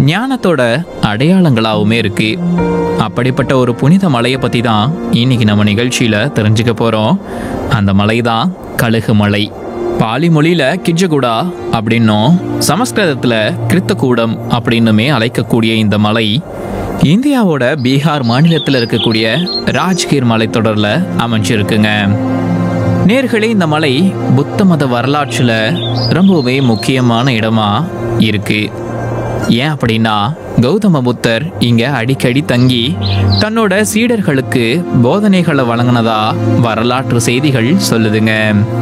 ஞானத்தோட அடையாளங்களாகவுமே இருக்கு அப்படிப்பட்ட ஒரு புனித மலையை பற்றி தான் இன்னைக்கு நம்ம நிகழ்ச்சியில் தெரிஞ்சுக்க போகிறோம் அந்த மலை தான் கழுகு மலை பாலி மொழியில கிஜகுடா அப்படின்னும் சமஸ்கிருதத்தில் கிருத்தகூடம் அப்படின்னுமே அழைக்கக்கூடிய இந்த மலை இந்தியாவோட பீகார் மாநிலத்தில் இருக்கக்கூடிய ராஜ்கீர் மலைத்தொடரில் அமைஞ்சிருக்குங்க நேர்களே இந்த மலை புத்த மத வரலாற்றில் ரொம்பவே முக்கியமான இடமா இருக்கு ஏன் அப்படின்னா கௌதம புத்தர் இங்க அடிக்கடி தங்கி தன்னோட சீடர்களுக்கு போதனைகளை வழங்கினதா வரலாற்று செய்திகள் சொல்லுதுங்க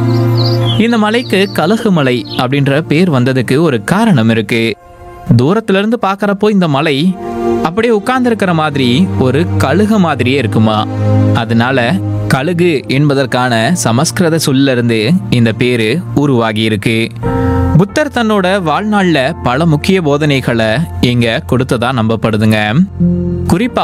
இந்த மலைக்கு கலகு மலை அப்படின்ற பேர் வந்ததுக்கு ஒரு காரணம் இருக்கு தூரத்துல இருந்து பார்க்கறப்போ இந்த மலை அப்படியே உட்கார்ந்திருக்கிற மாதிரி ஒரு கழுகு மாதிரியே இருக்குமா அதனால கழுகு என்பதற்கான சமஸ்கிருத சொல்ல இருந்து இந்த பேரு உருவாகி இருக்கு புத்தர் தன்னோட வாழ்நாள்ல பல முக்கிய போதனைகளை இங்க கொடுத்ததா நம்பப்படுதுங்க குறிப்பா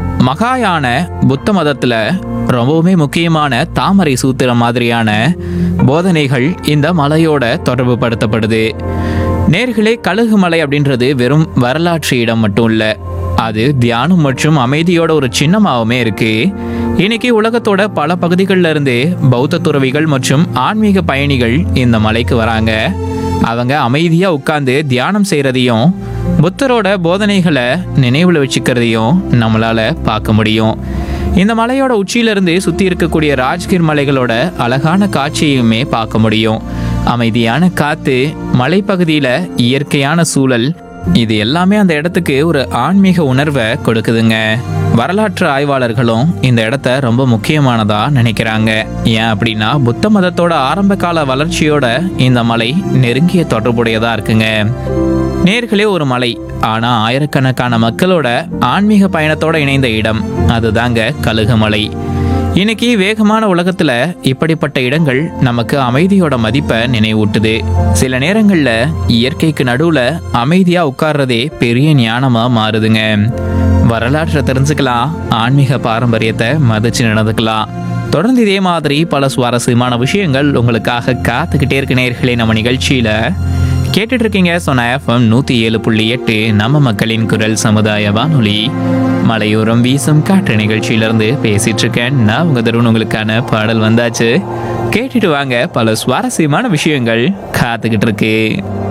மகாயான புத்த மதத்துல ரொம்பவுமே முக்கியமான தாமரை சூத்திரம் மாதிரியான போதனைகள் இந்த மலையோட தொடர்பு படுத்தப்படுது நேர்களே கழுகு மலை அப்படின்றது வெறும் வரலாற்று இடம் மட்டும் இல்ல அது தியானம் மற்றும் அமைதியோட ஒரு சின்னமாகவுமே இருக்கு இன்னைக்கு உலகத்தோட பல பகுதிகளில் இருந்து பௌத்த துறவிகள் மற்றும் ஆன்மீக பயணிகள் இந்த மலைக்கு வராங்க அவங்க அமைதியா உட்கார்ந்து தியானம் செய்யறதையும் புத்தரோட போதனைகளை நினைவுல வச்சுக்கிறதையும் நம்மளால பார்க்க முடியும் இந்த மலையோட உச்சியிலிருந்து சுத்தி இருக்கக்கூடிய ராஜ்கிர் மலைகளோட அழகான காட்சியுமே பார்க்க முடியும் அமைதியான காத்து மலைப்பகுதியில இயற்கையான சூழல் இது எல்லாமே அந்த இடத்துக்கு ஒரு ஆன்மீக உணர்வை கொடுக்குதுங்க வரலாற்று ஆய்வாளர்களும் இந்த இடத்த ரொம்ப முக்கியமானதா நினைக்கிறாங்க ஏன் அப்படின்னா புத்த மதத்தோட ஆரம்ப கால வளர்ச்சியோட இந்த மலை நெருங்கிய தொடர்புடையதா இருக்குங்க நேர்களே ஒரு மலை ஆனா ஆயிரக்கணக்கான மக்களோட ஆன்மீக பயணத்தோட இணைந்த இடம் அதுதாங்க கழுகுமலை இன்னைக்கு வேகமான உலகத்துல இப்படிப்பட்ட இடங்கள் நமக்கு அமைதியோட மதிப்பை நினைவூட்டுது சில நேரங்கள்ல இயற்கைக்கு நடுவுல அமைதியா உட்கார்றதே பெரிய ஞானமா மாறுதுங்க வரலாற்றை தெரிஞ்சுக்கலாம் ஆன்மீக பாரம்பரியத்தை மதிச்சு நடந்துக்கலாம் தொடர்ந்து இதே மாதிரி பல சுவாரஸ்யமான விஷயங்கள் உங்களுக்காக காத்துக்கிட்டே இருக்க நேர்களே நம்ம நிகழ்ச்சியில கேட்டுட்டு இருக்கீங்க சொன்ன எஃப்எம் நூத்தி ஏழு புள்ளி எட்டு நம்ம மக்களின் குரல் சமுதாய வானொலி மலையோரம் வீசும் காற்று நிகழ்ச்சியிலிருந்து பேசிட்டு இருக்கேன் நான் உங்க தருண் உங்களுக்கான பாடல் வந்தாச்சு கேட்டுட்டு வாங்க பல சுவாரஸ்யமான விஷயங்கள் காத்துக்கிட்டு இருக்கு